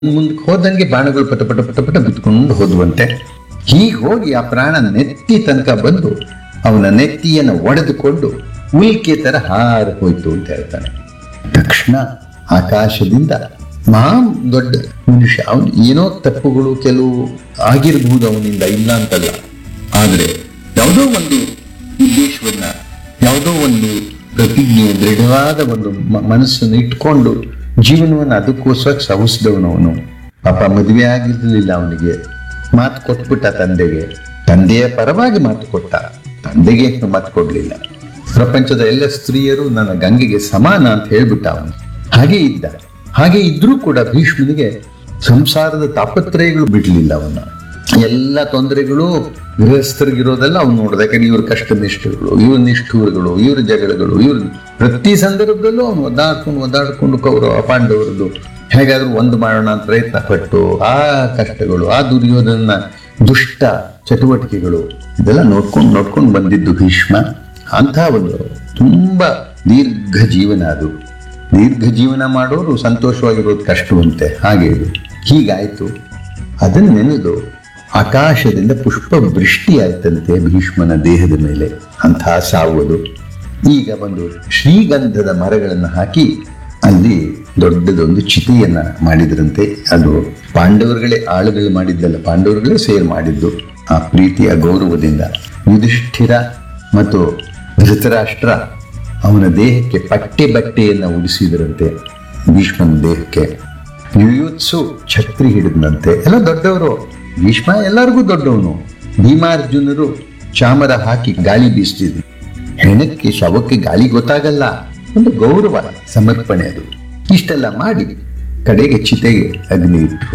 ಮುಂದಕ್ಕೆ ಹೋದಂಗೆ ಬಾಣಗಳು ಪಟ ಪಟ ಪಟ ಪಟ ಬಿತ್ಕೊಂಡು ಹೋದ್ವಂತೆ ಹೀಗೆ ಹೋಗಿ ಆ ಪ್ರಾಣ ನೆತ್ತಿ ತನಕ ಬಂದು ಅವನ ನೆತ್ತಿಯನ್ನು ಒಡೆದುಕೊಂಡು ಉಲ್ಕೆ ತರ ಹಾರ ಹೋಯ್ತು ಅಂತ ಹೇಳ್ತಾನೆ ತಕ್ಷಣ ಆಕಾಶದಿಂದ ಮಹಾ ದೊಡ್ಡ ಮನುಷ್ಯ ಅವನು ಏನೋ ತಪ್ಪುಗಳು ಕೆಲವು ಆಗಿರಬಹುದು ಅವನಿಂದ ಇಲ್ಲ ಅಂತಲ್ಲ ಆದ್ರೆ ಯಾವುದೋ ಒಂದು ಉದ್ದೇಶವನ್ನ ಯಾವುದೋ ಒಂದು ಪ್ರತಿಜ್ಞೆ ದೃಢವಾದ ಒಂದು ಮ- ಮನಸ್ಸನ್ನು ಇಟ್ಕೊಂಡು ಜೀವನವನ್ನು ಅದಕ್ಕೋಸ್ಕರ ಸವಿಸಿದವನು ಅವನು ಪಾಪ ಮದುವೆ ಆಗಿರ್ಲಿಲ್ಲ ಅವನಿಗೆ ಮಾತು ಕೊಟ್ಬಿಟ್ಟ ತಂದೆಗೆ ತಂದೆಯ ಪರವಾಗಿ ಮಾತು ಕೊಟ್ಟ ತಂದೆಗೆ ಏನು ಮಾತು ಕೊಡ್ಲಿಲ್ಲ ಪ್ರಪಂಚದ ಎಲ್ಲ ಸ್ತ್ರೀಯರು ನನ್ನ ಗಂಗೆಗೆ ಸಮಾನ ಅಂತ ಹೇಳ್ಬಿಟ್ಟ ಅವನು ಹಾಗೆ ಇದ್ದ ಹಾಗೆ ಇದ್ರೂ ಕೂಡ ಭೀಷ್ಮನಿಗೆ ಸಂಸಾರದ ತಾಪತ್ರಯಗಳು ಬಿಡ್ಲಿಲ್ಲ ಅವನ ಎಲ್ಲ ತೊಂದರೆಗಳು ಗೃಹಸ್ಥರಿಗಿರೋದೆಲ್ಲ ಅವ್ನು ನೋಡ್ದ ಯಾಕಂದ್ರೆ ಇವ್ರ ಕಷ್ಟ ನಿಷ್ಠಗಳು ಇವ್ರ ನಿಷ್ಠೂರಗಳು ಇವ್ರ ಜಗಳಗಳು ಇವ್ರ ಪ್ರತಿ ಸಂದರ್ಭದಲ್ಲೂ ಅವನು ಒದ್ದಾಡ್ಕೊಂಡು ಒದ್ದಾಡ್ಕೊಂಡು ಕೌರವ ಪಾಂಡವರದ್ದು ಹೇಗಾದ್ರೂ ಒಂದು ಮಾಡೋಣ ಅಂತ ಪ್ರಯತ್ನ ಪಟ್ಟು ಆ ಕಷ್ಟಗಳು ಆ ದುರ್ಯೋಧನ ದುಷ್ಟ ಚಟುವಟಿಕೆಗಳು ಇದೆಲ್ಲ ನೋಡ್ಕೊಂಡು ನೋಡ್ಕೊಂಡು ಬಂದಿದ್ದು ಭೀಷ್ಮ ಅಂಥ ಒಂದು ತುಂಬಾ ದೀರ್ಘ ಜೀವನ ಅದು ದೀರ್ಘ ಜೀವನ ಮಾಡೋರು ಸಂತೋಷವಾಗಿರೋದು ಕಷ್ಟವಂತೆ ಹಾಗೆ ಇದು ಹೀಗಾಯ್ತು ಅದನ್ನ ನೆನೆದು ಆಕಾಶದಿಂದ ಪುಷ್ಪ ವೃಷ್ಟಿ ಆಯ್ತಂತೆ ಭೀಷ್ಮನ ದೇಹದ ಮೇಲೆ ಅಂತಹ ಸಾವುದು ಈಗ ಒಂದು ಶ್ರೀಗಂಧದ ಮರಗಳನ್ನು ಹಾಕಿ ಅಲ್ಲಿ ದೊಡ್ಡದೊಂದು ಚಿತೆಯನ್ನ ಮಾಡಿದ್ರಂತೆ ಅದು ಪಾಂಡವರುಗಳೇ ಆಳುಗಳು ಮಾಡಿದ್ದಲ್ಲ ಪಾಂಡವರುಗಳೇ ಸೇರ್ ಮಾಡಿದ್ದು ಆ ಪ್ರೀತಿಯ ಗೌರವದಿಂದ ಯುಧಿಷ್ಠಿರ ಮತ್ತು ಧೃತರಾಷ್ಟ್ರ ಅವನ ದೇಹಕ್ಕೆ ಪಟ್ಟೆ ಬಟ್ಟೆಯನ್ನು ಉಡಿಸಿದ್ರಂತೆ ಭೀಷ್ಮನ ದೇಹಕ್ಕೆ ಯುಯುತ್ಸು ಛತ್ರಿ ಹಿಡಿದಂತೆ ಎಲ್ಲ ದೊಡ್ಡವರು ಭೀಷ್ಮ ಎಲ್ಲರಿಗೂ ದೊಡ್ಡವನು ಭೀಮಾರ್ಜುನರು ಚಾಮರ ಹಾಕಿ ಗಾಳಿ ಬೀಸ್ತಿದ್ರು ಹೆಣಕ್ಕೆ ಶವಕ್ಕೆ ಗಾಳಿ ಗೊತ್ತಾಗಲ್ಲ ಒಂದು ಗೌರವ ಸಮರ್ಪಣೆ ಅದು ಇಷ್ಟೆಲ್ಲ ಮಾಡಿ ಕಡೆಗೆ ಚಿತೆಗೆ ಅಗ್ನಿ ಇಟ್ಟರು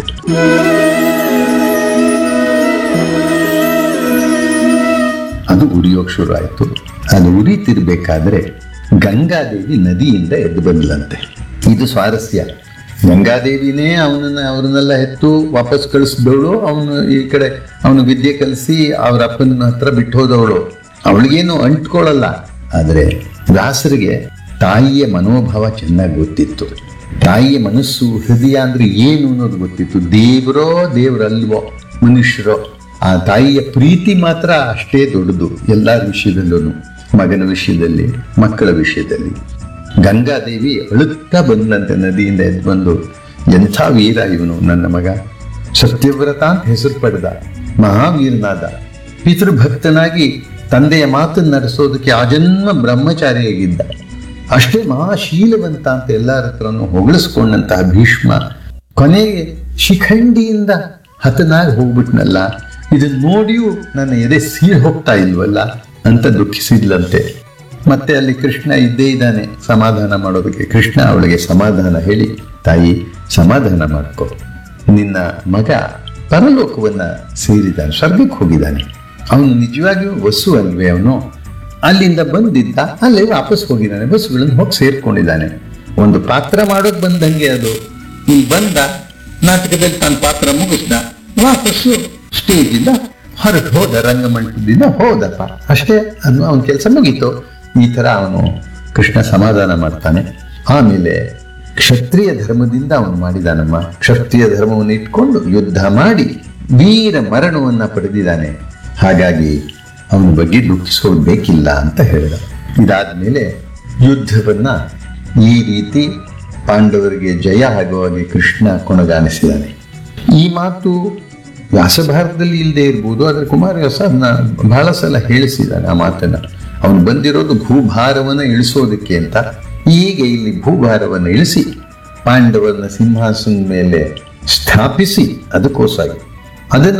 ಅದು ಉರಿಯೋಕ್ ಶುರು ಆಯ್ತು ಅದು ಉರಿತಿರ್ಬೇಕಾದ್ರೆ ಗಂಗಾದೇವಿ ನದಿಯಿಂದ ಎದ್ದು ಬಂದ್ಲಂತೆ ಇದು ಸ್ವಾರಸ್ಯ ಗಂಗಾದೇವಿನೇ ಅವನನ್ನ ಅವ್ರನ್ನೆಲ್ಲ ಎತ್ತು ವಾಪಸ್ ಕಳಿಸ್ದವಳು ಅವನು ಈ ಕಡೆ ಅವನು ವಿದ್ಯೆ ಕಲಿಸಿ ಅವ್ರ ಅಪ್ಪನ ಹತ್ರ ಬಿಟ್ಟು ಹೋದವಳು ಅವಳಿಗೇನು ಅಂಟ್ಕೊಳ್ಳಲ್ಲ ಆದ್ರೆ ದಾಸರಿಗೆ ತಾಯಿಯ ಮನೋಭಾವ ಚೆನ್ನಾಗಿ ಗೊತ್ತಿತ್ತು ತಾಯಿಯ ಮನಸ್ಸು ಹೃದಯ ಅಂದ್ರೆ ಏನು ಅನ್ನೋದು ಗೊತ್ತಿತ್ತು ದೇವರೋ ದೇವರಲ್ವೋ ಮನುಷ್ಯರೋ ಆ ತಾಯಿಯ ಪ್ರೀತಿ ಮಾತ್ರ ಅಷ್ಟೇ ದೊಡ್ಡದು ಎಲ್ಲರ ವಿಷಯದಲ್ಲೂ ಮಗನ ವಿಷಯದಲ್ಲಿ ಮಕ್ಕಳ ವಿಷಯದಲ್ಲಿ ಗಂಗಾದೇವಿ ಅಳುತ್ತಾ ಬಂದಂತೆ ನದಿಯಿಂದ ಎದ್ದು ಬಂದು ಎಂಥ ವೀರ ಇವನು ನನ್ನ ಮಗ ಸತ್ಯವ್ರತ ಅಂತ ಹೆಸರು ಪಡೆದ ಮಹಾವೀರನಾದ ಪಿತೃಭಕ್ತನಾಗಿ ತಂದೆಯ ಮಾತನ್ನು ನಡೆಸೋದಕ್ಕೆ ಆಜನ್ಮ ಬ್ರಹ್ಮಚಾರಿಯಾಗಿದ್ದ ಅಷ್ಟೇ ಮಹಾಶೀಲವಂತ ಅಂತ ಎಲ್ಲರ ಹತ್ರನೂ ಹೊಗಳಿಸ್ಕೊಂಡಂತಹ ಭೀಷ್ಮ ಕೊನೆಗೆ ಶಿಖಂಡಿಯಿಂದ ಹತನಾಗಿ ಹೋಗ್ಬಿಟ್ನಲ್ಲ ಇದನ್ನ ನೋಡಿಯೂ ನನ್ನ ಎದೆ ಸೀಳ್ ಹೋಗ್ತಾ ಇಲ್ವಲ್ಲ ಅಂತ ದುಃಖಿಸಿದ್ಲಂತೆ ಮತ್ತೆ ಅಲ್ಲಿ ಕೃಷ್ಣ ಇದ್ದೇ ಇದ್ದಾನೆ ಸಮಾಧಾನ ಮಾಡೋದಕ್ಕೆ ಕೃಷ್ಣ ಅವಳಿಗೆ ಸಮಾಧಾನ ಹೇಳಿ ತಾಯಿ ಸಮಾಧಾನ ಮಾಡ್ಕೊ ನಿನ್ನ ಮಗ ಪರಲೋಕವನ್ನ ಸೇರಿದ್ದಾನೆ ಸ್ವರ್ಗಕ್ಕೆ ಹೋಗಿದ್ದಾನೆ ಅವನು ನಿಜವಾಗಿಯೂ ವಸು ಅಲ್ವೇ ಅವನು ಅಲ್ಲಿಂದ ಬಂದಿದ್ದ ಅಲ್ಲೇ ವಾಪಸ್ ಹೋಗಿದ್ದಾನೆ ಬಸ್ಸುಗಳನ್ನು ಹೋಗಿ ಸೇರ್ಕೊಂಡಿದ್ದಾನೆ ಒಂದು ಪಾತ್ರ ಮಾಡೋಕ್ ಬಂದಂಗೆ ಅದು ಇಲ್ಲಿ ಬಂದ ನಾಟಕದಲ್ಲಿ ತನ್ನ ಪಾತ್ರ ಮುಗಿಸ್ದ ವಾಪಸ್ಸು ಸ್ಟೇಜಿಂದ ಹೊರಟು ಹೋದ ರಂಗಮಂಟಪದಿಂದ ಹೋದಪ್ಪ ಅಷ್ಟೇ ಅದು ಅವನ ಕೆಲಸ ಮುಗೀತು ಈ ತರ ಅವನು ಕೃಷ್ಣ ಸಮಾಧಾನ ಮಾಡ್ತಾನೆ ಆಮೇಲೆ ಕ್ಷತ್ರಿಯ ಧರ್ಮದಿಂದ ಅವನು ಮಾಡಿದಾನಮ್ಮ ಕ್ಷತ್ರಿಯ ಧರ್ಮವನ್ನು ಇಟ್ಕೊಂಡು ಯುದ್ಧ ಮಾಡಿ ವೀರ ಮರಣವನ್ನ ಪಡೆದಿದ್ದಾನೆ ಹಾಗಾಗಿ ಅವನ ಬಗ್ಗೆ ದುಃಖಿಸೋದು ಬೇಕಿಲ್ಲ ಅಂತ ಹೇಳಿದ ಇದಾದ್ಮೇಲೆ ಯುದ್ಧವನ್ನ ಈ ರೀತಿ ಪಾಂಡವರಿಗೆ ಜಯ ಆಗುವಾಗೆ ಕೃಷ್ಣ ಕೊಣಗಾಣಿಸಿದ್ದಾನೆ ಈ ಮಾತು ವ್ಯಾಸಭಾರತದಲ್ಲಿ ಇಲ್ಲದೆ ಇರ್ಬೋದು ಆದರೆ ಕುಮಾರವ್ಯಾಸ ಅದನ್ನ ಬಹಳ ಸಲ ಹೇಳಿಸಿದ್ದಾನೆ ಆ ಮಾತನ್ನ ಅವನು ಬಂದಿರೋದು ಭೂಭಾರವನ್ನ ಇಳಿಸೋದಕ್ಕೆ ಅಂತ ಈಗ ಇಲ್ಲಿ ಭೂಭಾರವನ್ನು ಇಳಿಸಿ ಪಾಂಡವರನ್ನ ಸಿಂಹಾಸನ ಮೇಲೆ ಸ್ಥಾಪಿಸಿ ಅದಕ್ಕೋಸ್ಕರ ಅದನ್ನ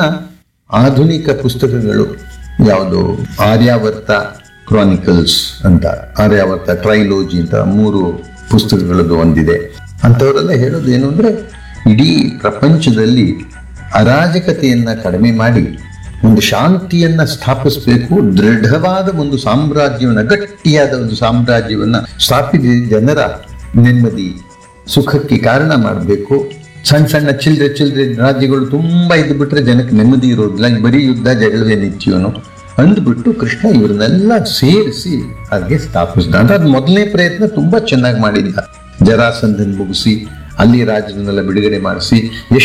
ಆಧುನಿಕ ಪುಸ್ತಕಗಳು ಯಾವುದು ಆರ್ಯಾವರ್ತ ಕ್ರಾನಿಕಲ್ಸ್ ಅಂತ ಆರ್ಯಾವರ್ತ ಟ್ರೈಲೋಜಿ ಅಂತ ಮೂರು ಪುಸ್ತಕಗಳದ್ದು ಒಂದಿದೆ ಅಂಥವರೆಲ್ಲ ಹೇಳೋದು ಏನು ಅಂದ್ರೆ ಇಡೀ ಪ್ರಪಂಚದಲ್ಲಿ ಅರಾಜಕತೆಯನ್ನ ಕಡಿಮೆ ಮಾಡಿ ಒಂದು ಶಾಂತಿಯನ್ನ ಸ್ಥಾಪಿಸಬೇಕು ದೃಢವಾದ ಒಂದು ಸಾಮ್ರಾಜ್ಯವನ್ನ ಗಟ್ಟಿಯಾದ ಒಂದು ಸಾಮ್ರಾಜ್ಯವನ್ನ ಸ್ಥಾಪಿಸಿ ಜನರ ನೆಮ್ಮದಿ ಸುಖಕ್ಕೆ ಕಾರಣ ಮಾಡಬೇಕು ಸಣ್ಣ ಸಣ್ಣ ಚಿಲ್ಲರೆ ಚಿಲ್ಲರೆ ರಾಜ್ಯಗಳು ತುಂಬಾ ಇದ್ದು ಬಿಟ್ರೆ ಜನಕ್ಕೆ ನೆಮ್ಮದಿ ಇರೋದಿಲ್ಲ ಬರೀ ಯುದ್ಧ ಜಗಳವೇ ನಿತ್ಯವನು ಅಂದ್ಬಿಟ್ಟು ಕೃಷ್ಣ ಇವ್ರನ್ನೆಲ್ಲ ಸೇರಿಸಿ ಅದ್ಗೆ ಸ್ಥಾಪಿಸಿದ ಅಂದ್ರೆ ಅದು ಮೊದಲನೇ ಪ್ರಯತ್ನ ತುಂಬಾ ಚೆನ್ನಾಗಿ ಮಾಡಿದ್ದ ಜರಾಸಂಧನ್ ಮುಗಿಸಿ ಅಲ್ಲಿ ರಾಜರನ್ನೆಲ್ಲ ಬಿಡುಗಡೆ ಮಾಡಿಸಿ